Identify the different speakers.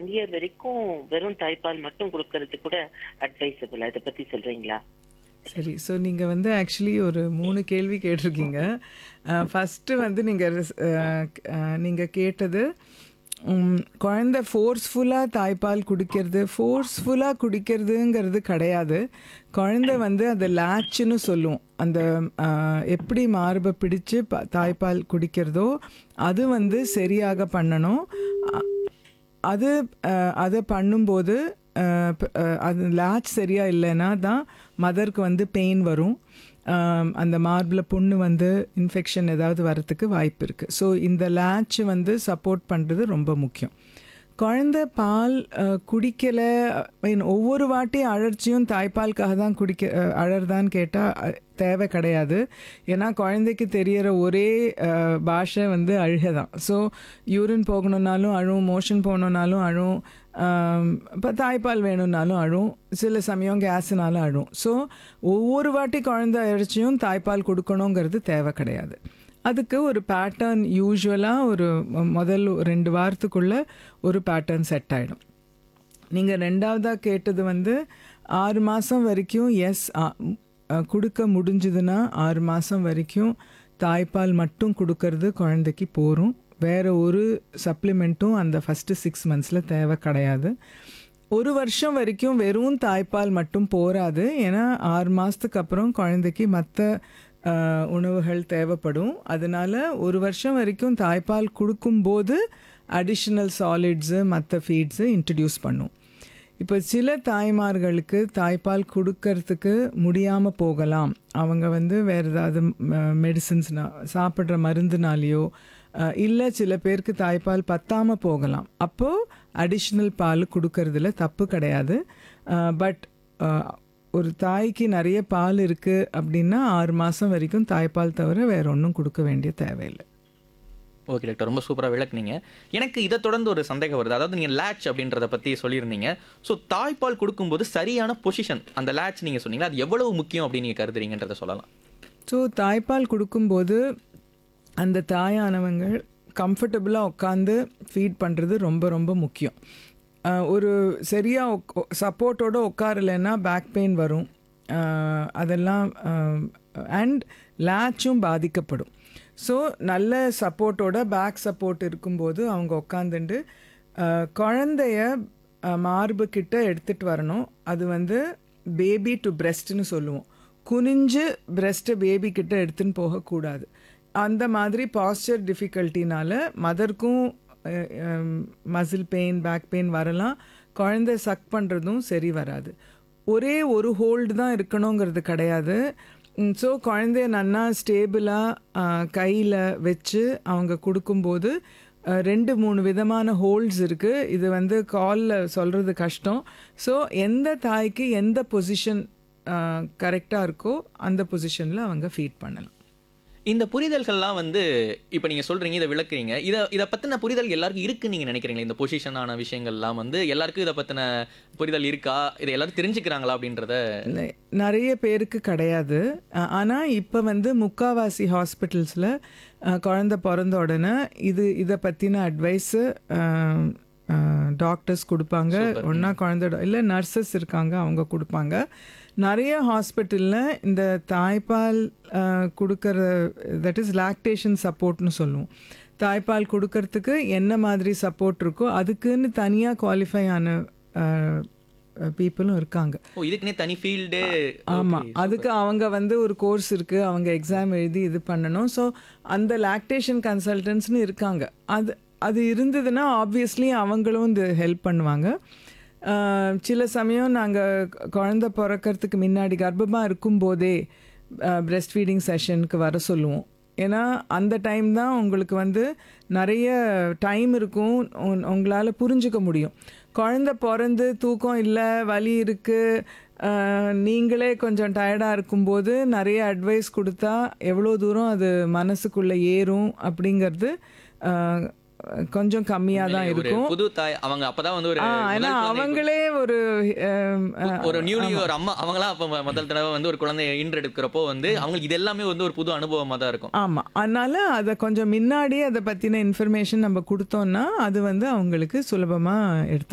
Speaker 1: one year வரைக்கும் வெறும் தாய்ப்பால் மட்டும் கொடுக்கறது கூட அட்வைசபிள் அதை பத்தி சொல்றீங்களா
Speaker 2: சரி ஸோ நீங்கள் வந்து ஆக்சுவலி ஒரு மூணு கேள்வி கேட்டிருக்கீங்க ஃபஸ்ட்டு வந்து நீங்கள் நீங்கள் கேட்டது உம், குழந்தை ஃபோர்ஸ்ஃபுல்லாக தாய்ப்பால் குடிக்கிறது ஃபோர்ஸ்ஃபுல்லாக குடிக்கிறதுங்கிறது கிடையாது குழந்தை வந்து அந்த லேட்ச்னு சொல்லுவோம் அந்த அஹ், எப்படி மார்பை பிடிச்சு ப தாய்ப்பால் குடிக்கிறதோ அது வந்து சரியாக பண்ணணும் அ- அது அஹ், அதை பண்ணும்போது அஹ், ப- அஹ், அது லேட்ச் சரியாக இல்லைன்னா தான் மதருக்கு வந்து பெயின் வரும் ஆம், அந்த மார்பில் புண்ணு வந்து இன்ஃபெக்ஷன் ஏதாவது வரத்துக்கு வாய்ப்பு இருக்குது ஸோ இந்த லேட்ச் வந்து சப்போர்ட் பண்ணுறது ரொம்ப முக்கியம் குழந்தை பால் அஹ், குடிக்கல மீன் ஒவ்வொரு வாட்டி அழற்சியும் தாய்ப்பாலுக்காக தான் குடிக்க அஹ், அழறதான்னு கேட்டால் தேவை கிடையாது ஏன்னா குழந்தைக்கு தெரியற ஒரே அஹ், பாஷை வந்து அழுகை தான் ஸோ யூரின் போகணுன்னாலும் அழும் மோஷன் போகணுன்னாலும் அழும் இப்போ தாய்ப்பால் வேணும்னாலும் அழும் சில சமயம் கேஸுனாலும் அழும் ஸோ ஒவ்வொரு வாட்டி குழந்தை அழைச்சியும் தாய்ப்பால் கொடுக்கணுங்கிறது தேவை கிடையாது அதுக்கு ஒரு பேட்டர்ன் யூஸ்வலாக ஒரு மொ- முதல் ரெண்டு வாரத்துக்குள்ளே ஒரு பேட்டர்ன் செட் ஆகிடும் நீங்கள் ரெண்டாவதாக கேட்டது வந்து ஆறு மாதம் வரைக்கும் எஸ் கொடுக்க முடிஞ்சுதுன்னா ஆறு மாதம் வரைக்கும் தாய்ப்பால் மட்டும் கொடுக்கறது குழந்தைக்கு போரும் வேறு ஒரு சப்ளிமெண்ட்டும் அந்த ஃபஸ்ட்டு சிக்ஸ் மந்த்ஸில் தேவை கிடையாது ஒரு வருஷம் வரைக்கும் வெறும் தாய்ப்பால் மட்டும் போராது ஏன்னா ஆறு மாதத்துக்கு அப்புறம் குழந்தைக்கு மற்ற உணவுகள் தேவைப்படும் அதனால ஒரு வருஷம் வரைக்கும் தாய்ப்பால் கொடுக்கும்போது அடிஷ்னல் சாலிட்ஸு மற்ற ஃபீட்ஸு இன்ட்ரடியூஸ் பண்ணும் இப்போ சில தாய்மார்களுக்கு தாய்ப்பால் கொடுக்கறதுக்கு முடியாமல் போகலாம் அவங்க வந்து வேறு ஏதாவது மெடிசின்ஸ்னா சாப்பிட்ற மருந்துனாலேயோ இல்லை சில பேருக்கு தாய்ப்பால் பத்தாமல் போகலாம் அப்போது அடிஷ்னல் பால் கொடுக்கறதுல தப்பு கிடையாது பட் ஒரு தாய்க்கு நிறைய பால் இருக்குது அப்படின்னா ஆறு மாதம் வரைக்கும் தாய்ப்பால் தவிர வேற ஒன்றும் கொடுக்க வேண்டிய தேவையில்லை
Speaker 3: ஓகே டாக்டர் ரொம்ப சூப்பராக விளக்குனீங்க எனக்கு இதை தொடர்ந்து ஒரு சந்தேகம் வருது அதாவது நீங்கள் லேட்ச் அப்படின்றத பற்றி சொல்லியிருந்தீங்க ஸோ தாய்ப்பால் கொடுக்கும்போது சரியான பொசிஷன் அந்த லேட்ச் நீங்கள் சொன்னீங்க அது எவ்வளவு முக்கியம் அப்படின்னு நீங்கள் கருதுறீங்கன்றத சொல்லலாம்
Speaker 2: ஸோ தாய்ப்பால் கொடுக்கும்போது அந்த தாயானவங்க கம்ஃபர்டபுளாக உட்காந்து ஃபீட் பண்ணுறது ரொம்ப ரொம்ப முக்கியம் அஹ் ஒரு சரியாக சப்போர்ட்டோடு உட்காரலைன்னா பேக் பெயின் வரும் அஹ் அதெல்லாம் அண்ட் லேட்சும் பாதிக்கப்படும் ஸோ நல்ல சப்போர்ட்டோட பேக் சப்போர்ட் இருக்கும்போது அவங்க உட்காந்துட்டு குழந்தைய அஹ், மார்பு கிட்ட எடுத்துகிட்டு வரணும் அது வந்து பேபி டு பிரெஸ்ட்னு சொல்லுவோம் குனிஞ்சு பிரெஸ்ட்டை பேபி கிட்ட எடுத்துன்னு போகக்கூடாது அந்த மாதிரி பாஸ்டர் டிஃபிகல்ட்டினால மதருக்கும் மசில் பெயின் பேக் பெயின் வரலாம் குழந்தை சக் பண்ணுறதும் சரி வராது ஒரே ஒரு ஹோல்டு தான் இருக்கணுங்கிறது கிடையாது ஸோ குழந்தைய நன்னா ஸ்டேபிளாக கையில் வச்சு அவங்க கொடுக்கும்போது அஹ், ரெண்டு மூணு விதமான ஹோல்ட்ஸ் இருக்குது இது வந்து காலில் சொல்கிறது கஷ்டம் ஸோ எந்த தாய்க்கு எந்த பொசிஷன் கரெக்டாக இருக்கோ அந்த பொசிஷனில் அவங்க ஃபீட் பண்ணலாம்
Speaker 3: இந்த புரிதல்கள்லாம் வந்து இப்போ நீங்கள் சொல்கிறீங்க இதை விளக்குறீங்க இதை இதை பற்றின புரிதல் எல்லாருக்கும் இருக்குன்னு நீங்கள் நினைக்கிறீங்களா இந்த பொசிஷனான விஷயங்கள்லாம் வந்து எல்லாருக்கும் இதை பற்றின புரிதல் இருக்கா இதை எல்லாரும் தெரிஞ்சுக்கிறாங்களா அப்படின்றத
Speaker 2: இல்லை, நிறைய பேருக்கு கிடையாது அஹ், ஆனா இப்போ வந்து முக்காவாசி ஹாஸ்பிட்டல்ஸில் குழந்தை பிறந்த உடனே இது இதை பற்றின அட்வைஸு டாக்டர்ஸ் கொடுப்பாங்க ஒன்றா குழந்தை இல்லை நர்சஸ் இருக்காங்க அவங்க கொடுப்பாங்க நிறைய ஹாஸ்பிட்டலில் இந்த தாய்ப்பால் அஹ், கொடுக்கற தட் இஸ் லாக்டேஷன் சப்போர்ட்னு சொல்லுவோம் தாய்ப்பால் கொடுக்கறதுக்கு என்ன மாதிரி சப்போர்ட் இருக்கோ அதுக்குன்னு தனியாக குவாலிஃபை ஆன பீப்புளும் இருக்காங்க
Speaker 3: ஓ இதுக்குன்னே தனி ஃபீல்டு
Speaker 2: ஆமா அதுக்கு அவங்க வந்து ஒரு கோர்ஸ் இருக்கு அவங்க எக்ஸாம் எழுதி இது பண்ணணும் ஸோ அந்த லாக்டேஷன் கன்சல்டன்ட்ஸ்னு இருக்காங்க அது அது இருந்ததுன்னா ஆப்வியஸ்லி அவங்களும் இது ஹெல்ப் பண்ணுவாங்க ஆஹ் சில சமயம் நாங்கள் குழந்தை பிறக்கறதுக்கு முன்னாடி கர்ப்பமாக இருக்கும்போதே பிரெஸ்ட் ஃபீடிங் செஷனுக்கு வர சொல்லுவோம் ஏன்னா அந்த டைம் தான் உங்களுக்கு வந்து நிறைய டைம் இருக்கும் உங்களால் புரிஞ்சுக்க முடியும் குழந்த பிறந்து தூக்கம் இல்லை வலி இருக்குது நீங்களே கொஞ்சம் டயர்டாக இருக்கும்போது நிறைய அட்வைஸ் கொடுத்தா எவ்வளோ தூரம் அது மனசுக்குள்ளே ஏறும் அப்படிங்கிறது ஆஹ், கொஞ்சம் கம்மியாக தான்
Speaker 3: ஒரு
Speaker 2: இருக்கும்
Speaker 3: புது தாய் அவங்க அப்பதான் வந்து ஒரு
Speaker 2: ஆ, ஏன்னா
Speaker 3: முதல் குழந்தை
Speaker 2: அவங்களே ஒரு ஆம், ஆ,
Speaker 3: ஒரு நியூலி ஒரு அம்மா அவங்களாம் அப்ப ம- முதல் தடவை வந்து ஒரு குழந்தைய ஈன்றெடுக்கிறப்போ வந்து அவங்களுக்கு இது எல்லாமே வந்து ஒரு புது அனுபவமா தான் இருக்கும்
Speaker 2: ஆமாம் அதனால அதை கொஞ்சம் முன்னாடியே அதை பற்றின இன்ஃபர்மேஷன் நம்ம கொடுத்தோம்னா அது வந்து அவங்களுக்கு சுலபமாக எடுத்து